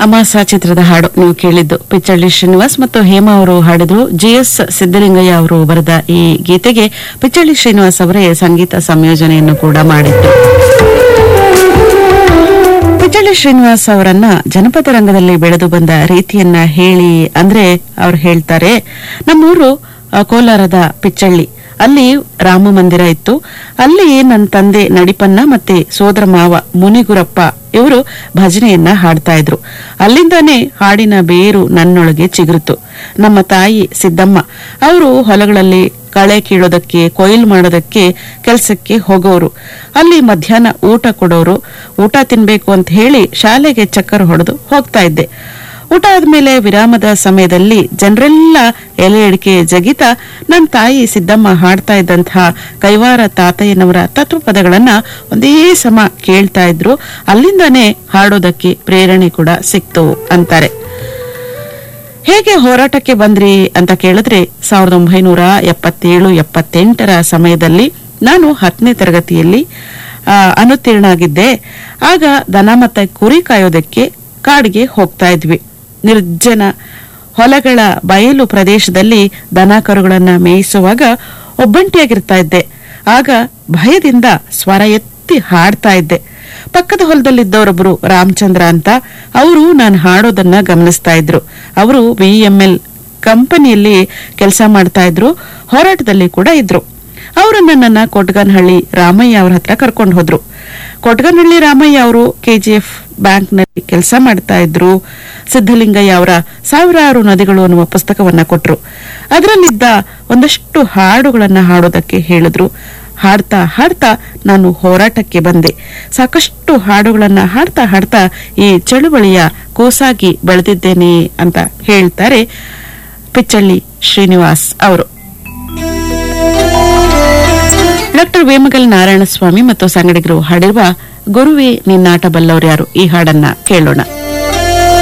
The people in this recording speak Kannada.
ಅಮಾಸ ಚಿತ್ರದ ಹಾಡು ನೀವು ಕೇಳಿದ್ದು ಪಿಚ್ಚಳ್ಳಿ ಶ್ರೀನಿವಾಸ್ ಮತ್ತು ಹೇಮಾ ಅವರು ಹಾಡಿದ್ರು ಜಿಎಸ್ ಸಿದ್ದಲಿಂಗಯ್ಯ ಅವರು ಬರೆದ ಈ ಗೀತೆಗೆ ಪಿಚ್ಚಳ್ಳಿ ಶ್ರೀನಿವಾಸ್ ಅವರೇ ಸಂಗೀತ ಸಂಯೋಜನೆಯನ್ನು ಕೂಡ ಮಾಡಿದ್ರು ಪಿಚ್ಚಳ್ಳಿ ಶ್ರೀನಿವಾಸ್ ಅವರನ್ನ ಜನಪದ ರಂಗದಲ್ಲಿ ಬೆಳೆದು ಬಂದ ರೀತಿಯನ್ನ ಹೇಳಿ ಅಂದ್ರೆ ಅವ್ರು ಹೇಳ್ತಾರೆ ನಮ್ಮೂರು ಆ, ಕೋಲಾರದ ಪಿಚ್ಚಳ್ಳಿ ಅಲ್ಲಿ ರಾಮ ಮಂದಿರ ಇತ್ತು ಅಲ್ಲಿ ನನ್ನ ತಂದೆ ನಡಿಪನ್ನ ಮತ್ತೆ ಸೋದರ ಮಾವ ಮುನಿಗುರಪ್ಪ ಇವರು ಭಜನೆಯನ್ನ ಹಾಡ್ತಾ ಇದ್ರು ಅಲ್ಲಿಂದಾನೇ ಹಾಡಿನ ಬೇರು ನನ್ನೊಳಗೆ ಚಿಗುರಿತು ನಮ್ಮ ತಾಯಿ ಸಿದ್ದಮ್ಮ ಅವರು ಹೊಲಗಳಲ್ಲಿ ಕಳೆ ಕೀಳೋದಕ್ಕೆ ಕೊಯ್ಲು ಮಾಡೋದಕ್ಕೆ ಕೆಲಸಕ್ಕೆ ಹೋಗೋರು ಅಲ್ಲಿ ಮಧ್ಯಾಹ್ನ ಊಟ ಕೊಡೋರು ಊಟ ತಿನ್ಬೇಕು ಅಂತ ಹೇಳಿ ಶಾಲೆಗೆ ಚಕ್ಕರ್ ಹೊಡೆದು ಹೋಗ್ತಾ ಇದ್ದೆ ಊಟ ಆದ್ಮೇಲೆ ವಿರಾಮದ ಸಮಯದಲ್ಲಿ ಜನರೆಲ್ಲ ಎಲೆ ಅಡಿಕೆ ಜಗಿತ ನನ್ನ ತಾಯಿ ಸಿದ್ದಮ್ಮ ಹಾಡ್ತಾ ಇದ್ದಂತಹ ಕೈವಾರ ತಾತಯ್ಯನವರ ತತ್ವಪದಗಳನ್ನ ಒಂದೇ ಸಮ ಕೇಳ್ತಾ ಇದ್ರು ಅಲ್ಲಿಂದಾನೇ ಹಾಡೋದಕ್ಕೆ ಪ್ರೇರಣೆ ಕೂಡ ಸಿಕ್ತು ಅಂತಾರೆ ಹೇಗೆ ಹೋರಾಟಕ್ಕೆ ಬಂದ್ರಿ ಅಂತ ಕೇಳಿದ್ರೆ ಸಾವಿರದ ಒಂಬೈನೂರ ಎಪ್ಪತ್ತೇಳು ಎಪ್ಪತ್ತೆಂಟರ ಸಮಯದಲ್ಲಿ ನಾನು ಹತ್ತನೇ ತರಗತಿಯಲ್ಲಿ ಆ, ಅನುತ್ತೀರ್ಣ ಆಗಿದ್ದೆ ಆಗ ದನ ಮತ್ತೆ ಕುರಿ ಕಾಯೋದಕ್ಕೆ ಕಾಡಿಗೆ ಹೋಗ್ತಾ ಇದ್ವಿ ನಿರ್ಜನ ಹೊಲಗಳ ಬಯಲು ಪ್ರದೇಶದಲ್ಲಿ ದನ ಕರುಗಳನ್ನ ಮೇಯಿಸುವಾಗ ಒಬ್ಬಂಟಿಯಾಗಿರ್ತಾ ಇದ್ದೆ ಆಗ ಭಯದಿಂದ ಸ್ವರ ಎತ್ತಿ ಹಾಡ್ತಾ ಇದ್ದೆ ಪಕ್ಕದ ಹೊಲದಲ್ಲಿದ್ದವರೊಬ್ಬರು ರಾಮಚಂದ್ರ ಅಂತ ಅವರು ನಾನು ಹಾಡೋದನ್ನ ಗಮನಿಸ್ತಾ ಇದ್ರು ಅವರು ಬಿಎಂಎಲ್ ಕಂಪನಿಯಲ್ಲಿ ಕೆಲಸ ಮಾಡ್ತಾ ಇದ್ರು ಹೋರಾಟದಲ್ಲಿ ಕೂಡ ಇದ್ರು ಅವರು ನನ್ನನ್ನ ಕೊಟ್ಗನಹಳ್ಳಿ ರಾಮಯ್ಯ ಅವ್ರ ಹತ್ರ ಕರ್ಕೊಂಡು ಹೋದ್ರು ಕೊಟ್ಗನಹಳ್ಳಿ ರಾಮಯ್ಯ ಅವರು ಕೆಜಿಎಫ್ ಬ್ಯಾಂಕ್ ನಲ್ಲಿ ಕೆಲಸ ಮಾಡ್ತಾ ಇದ್ರು ಸಿದ್ದಲಿಂಗಯ್ಯ ಅವರ ಸಾವಿರಾರು ನದಿಗಳು ಅನ್ನುವ ಪುಸ್ತಕವನ್ನ ಕೊಟ್ರು ಅದರಲ್ಲಿದ್ದ ಒಂದಷ್ಟು ಹಾಡುಗಳನ್ನ ಹಾಡೋದಕ್ಕೆ ಹೇಳಿದ್ರು ಹಾಡ್ತಾ ಹಾಡ್ತಾ ನಾನು ಹೋರಾಟಕ್ಕೆ ಬಂದೆ ಸಾಕಷ್ಟು ಹಾಡುಗಳನ್ನ ಹಾಡ್ತಾ ಹಾಡ್ತಾ ಈ ಚಳುವಳಿಯ ಕೂಸಾಗಿ ಬೆಳೆದಿದ್ದೇನೆ ಅಂತ ಹೇಳ್ತಾರೆ ಪಿಚ್ಚಳ್ಳಿ ಶ್ರೀನಿವಾಸ್ ಅವರು ಡಾಕ್ಟರ್ ವೇಮಗಲ್ ನಾರಾಯಣಸ್ವಾಮಿ ಮತ್ತು ಸಂಗಡಿಗರು ಹಾಡಿರುವ ಗುರುವೇ ನಿನ್ನಾಟ ಬಲ್ಲವ್ರ್ಯಾರು ಈ ಹಾಡನ್ನ ಕೇಳೋಣ